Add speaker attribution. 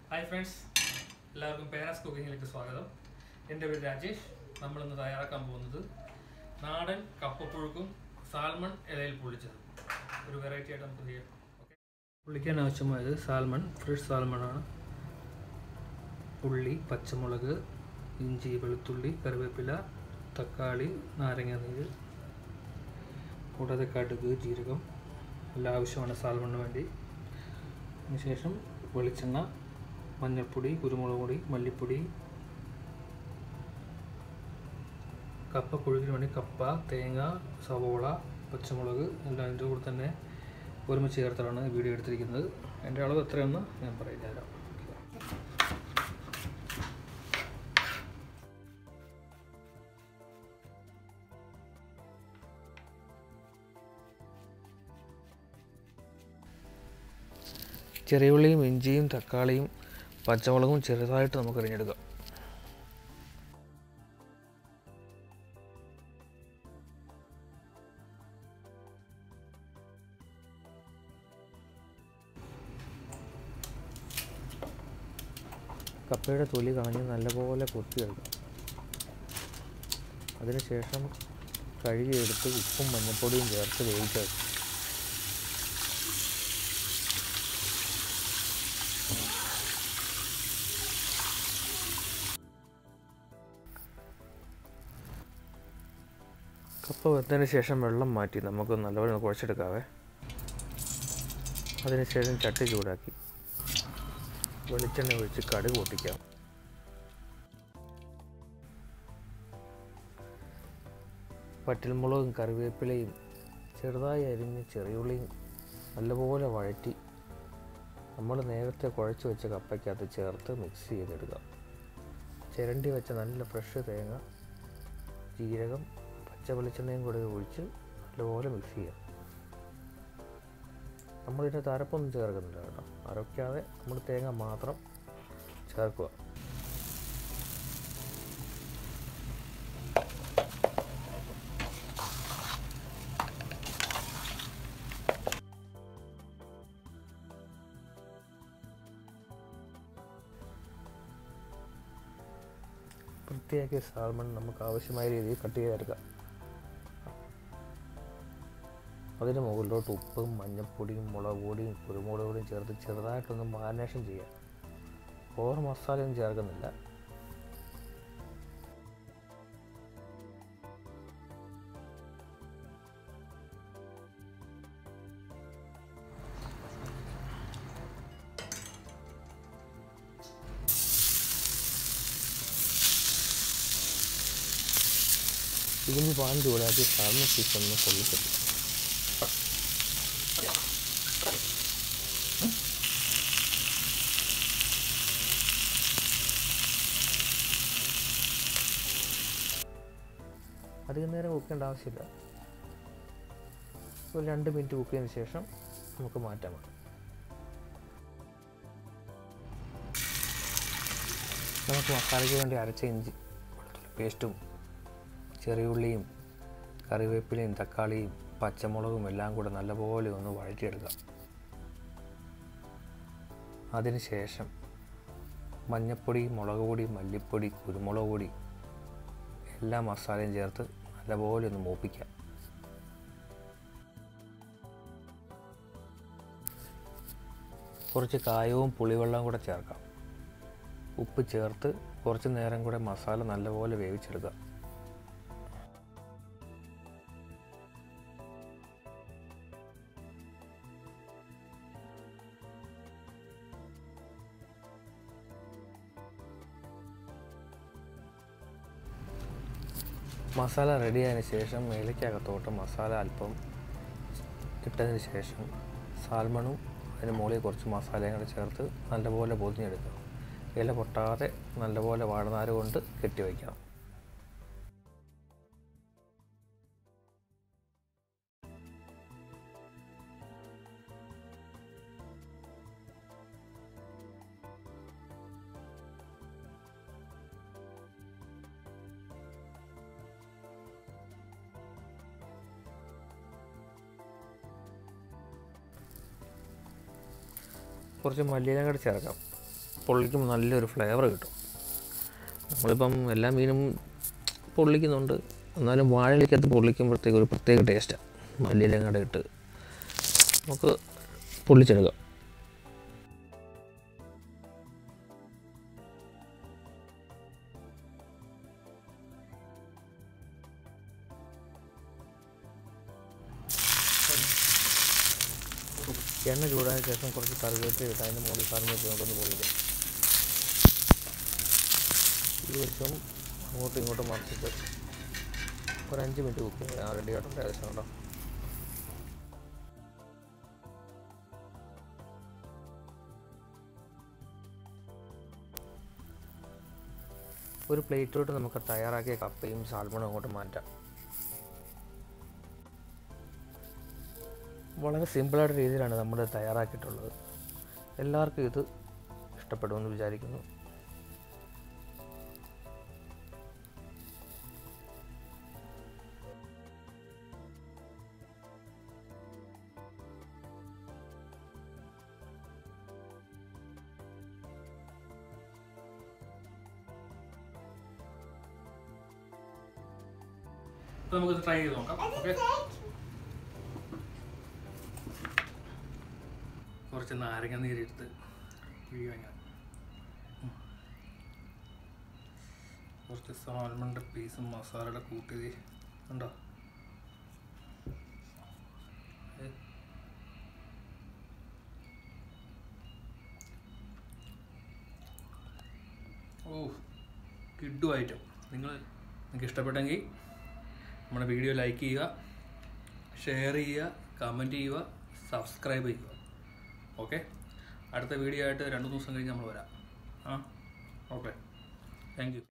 Speaker 1: Hi friends എല്ലാവർക്കും പേരസ് കുക്കിങ്ങിലേക്ക് സ്വാഗതം എൻ്റെ പേര് രാജേഷ് നമ്മളിന്ന് തയ്യാറാക്കാൻ പോകുന്നത് നാടൻ കപ്പപ്പുഴുക്കും സാൽമൺ ഇലയിൽ പൊള്ളിച്ചത് ഒരു വെറൈറ്റി ആയിട്ട് നമുക്ക് ചെയ്യാം ഓക്കെ പൊള്ളിക്കാൻ ആവശ്യമായത് സാൽമൺ ഫ്രഷ് സാൽമൺ ആണ് ഉള്ളി പച്ചമുളക് ഇഞ്ചി വെളുത്തുള്ളി കറിവേപ്പില തക്കാളി നാരങ്ങ നീര് കൂടാതെ കടുക് ജീരകം എല്ലാം ആവശ്യമാണ് സാൽമണിന് വേണ്ടി അതിനുശേഷം വെളിച്ചെണ്ണ മഞ്ഞൾപ്പൊടി കുരുമുളക് പൊടി മല്ലിപ്പൊടി കപ്പ പുഴുകിന് വേണ്ടി കപ്പ തേങ്ങ സവോള പച്ചമുളക് എല്ലാം അതിൻ്റെ കൂടെ തന്നെ ഒരുമിച്ച് ചേർത്താണ് വീഡിയോ എടുത്തിരിക്കുന്നത് എൻ്റെ അളവ് എത്രയെന്ന് ഞാൻ പറഞ്ഞു തരാം ചെറിയുള്ളിയും ഇഞ്ചിയും തക്കാളിയും പച്ചമുളകും ചെറുതായിട്ട് നമുക്ക് അരിഞ്ഞെടുക്കാം കപ്പയുടെ തൊലി കളഞ്ഞ് നല്ലപോലെ കൊത്തിയെടുക്കാം അതിനുശേഷം കഴുകിയെടുത്ത് ഉപ്പും മഞ്ഞൾപ്പൊടിയും ചേർത്ത് വേവിച്ചെടുക്കും കപ്പ വെന്തതിന് ശേഷം വെള്ളം മാറ്റി നമുക്ക് നല്ലപോലെ ഒന്ന് കുഴച്ചെടുക്കാവേ അതിനുശേഷം ചട്ടി ചൂടാക്കി വെളിച്ചെണ്ണ ഒഴിച്ച് കടുക് പൊട്ടിക്കാം പറ്റൽമുളകും കറിവേപ്പിലയും ചെറുതായി അരിഞ്ഞ് ചെറിയുള്ളിയും നല്ലപോലെ വഴറ്റി നമ്മൾ നേരത്തെ കുഴച്ച് വെച്ച കപ്പയ്ക്കകത്ത് ചേർത്ത് മിക്സ് ചെയ്തെടുക്കാം ചിരണ്ടി വെച്ച നല്ല ഫ്രഷ് തേങ്ങ ജീരകം പച്ച വെളിച്ചെണ്ണയും കൂടെ ഒഴിച്ച് നല്ലപോലെ മിക്സ് ചെയ്യാം നമ്മളിതിൻ്റെ അരപ്പൊന്നും ചേർക്കുന്നില്ല കേട്ടോ അരയ്ക്കാതെ നമ്മൾ തേങ്ങ മാത്രം ചേർക്കുക വൃത്തിയാക്കിയ സാൽമൺ നമുക്ക് ആവശ്യമായ രീതിയിൽ കട്ട് ചെയ്തെടുക്കാം അതിന് മുകളിലോട്ട് ഉപ്പും മഞ്ഞൾപ്പൊടിയും മുളക് പൊടിയും കുരുമുളക് പൊടിയും ചേർത്ത് ചെറുതായിട്ടൊന്ന് മാരിനേഷൻ ചെയ്യാം ഓവർ മസാലയൊന്നും ചേർക്കുന്നില്ല ഇതിന് പാൻ ചൂടാക്കി സാറിന് പീസ് ഒന്ന് പൊള്ളിക്കും അധികം നേരം കുക്കേണ്ട ആവശ്യമില്ല ഒരു രണ്ട് മിനിറ്റ് കുക്ക് ചെയ്തതിന് ശേഷം നമുക്ക് മാറ്റാം നമുക്ക് മസാലയ്ക്ക് വേണ്ടി അരച്ച ഇഞ്ചി വെളുത്തുള്ളി പേസ്റ്റും ചെറിയുള്ളിയും കറിവേപ്പിലയും തക്കാളിയും പച്ചമുളകും എല്ലാം കൂടെ നല്ലപോലെ ഒന്ന് വഴറ്റിയെടുക്കാം അതിനുശേഷം മഞ്ഞൾപ്പൊടി മുളക് പൊടി മല്ലിപ്പൊടി കുരുമുളക് പൊടി എല്ലാ മസാലയും ചേർത്ത് നല്ലപോലെ ഒന്ന് മൂപ്പിക്കാം കുറച്ച് കായവും പുളിവെള്ളവും കൂടെ ചേർക്കാം ഉപ്പ് ചേർത്ത് കുറച്ച് നേരം കൂടെ മസാല നല്ലപോലെ വേവിച്ചെടുക്കാം മസാല റെഡിയായതിന് ശേഷം ഇലയ്ക്കകത്തോട്ട് മസാല അല്പം ഇട്ടതിന് ശേഷം സാൽമണും അതിന് മുകളിൽ കുറച്ച് മസാലയും കൂടെ ചേർത്ത് നല്ലപോലെ പൊതിഞ്ഞെടുക്കുക ഇല പൊട്ടാതെ നല്ലപോലെ വാഴനാര് കൊണ്ട് കെട്ടി വയ്ക്കാം കുറച്ച് മല്ലിയില കൂടെ ചേർക്കാം പൊള്ളിക്കുമ്പോൾ നല്ലൊരു ഫ്ലേവർ കിട്ടും നമ്മളിപ്പം എല്ലാ മീനും പൊള്ളിക്കുന്നുണ്ട് എന്നാലും വാഴയിലേക്കകത്ത് പൊള്ളിക്കുമ്പോഴത്തേക്ക് ഒരു പ്രത്യേക ടേസ്റ്റാണ് മല്ലിയിലും കൂടെ ഇട്ട് നമുക്ക് പൊള്ളിച്ചെടുക്കാം എണ്ണ ചൂടായ ശേഷം കുറച്ച് കറിവേപ്പില ഇട്ട് അതിൻ്റെ മുകളിൽ കറിവേപ്പില കൊണ്ടൊന്ന് പൊള്ളിക്കാം ഇരുവശവും അങ്ങോട്ടും ഇങ്ങോട്ടും മറിച്ചിട്ട് ഒരു അഞ്ച് മിനിറ്റ് കുക്ക് ചെയ്യാം റെഡി ആയിട്ടുണ്ട് ഏകദേശം കേട്ടോ ഒരു പ്ലേറ്റിലോട്ട് നമുക്ക് തയ്യാറാക്കിയ കപ്പയും സാൽമണും അങ്ങോട്ട് മാറ്റാം വളരെ സിമ്പിളായിട്ട് രീതിയിലാണ് നമ്മൾ തയ്യാറാക്കിയിട്ടുള്ളത് എല്ലാവർക്കും ഇത് ഇഷ്ടപ്പെടുമെന്ന് വിചാരിക്കുന്നു
Speaker 2: അപ്പോൾ നമുക്കിത് ട്രൈ ചെയ്ത് നോക്കാം ഓക്കെ കുറച്ച് നാരങ്ങ നീരെടുത്ത് പിഴിയാൻ കുറച്ച് സാൽമണിൻ്റെ പീസും മസാലയുടെ കൂട്ടി ഉണ്ടോ ഏ. ഓ കിഡു ഐറ്റം നിങ്ങൾ നിങ്ങൾക്ക് ഇഷ്ടപ്പെട്ടെങ്കിൽ നമ്മുടെ വീഡിയോ ലൈക്ക് ചെയ്യുക ഷെയർ ചെയ്യുക കമൻറ്റ് ചെയ്യുക സബ്സ്ക്രൈബ് ചെയ്യുക ഓക്കെ അടുത്ത വീഡിയോ ആയിട്ട് രണ്ട് ദിവസം കഴിഞ്ഞ് നമ്മൾ വരാം ആ ഓക്കെ താങ്ക് യു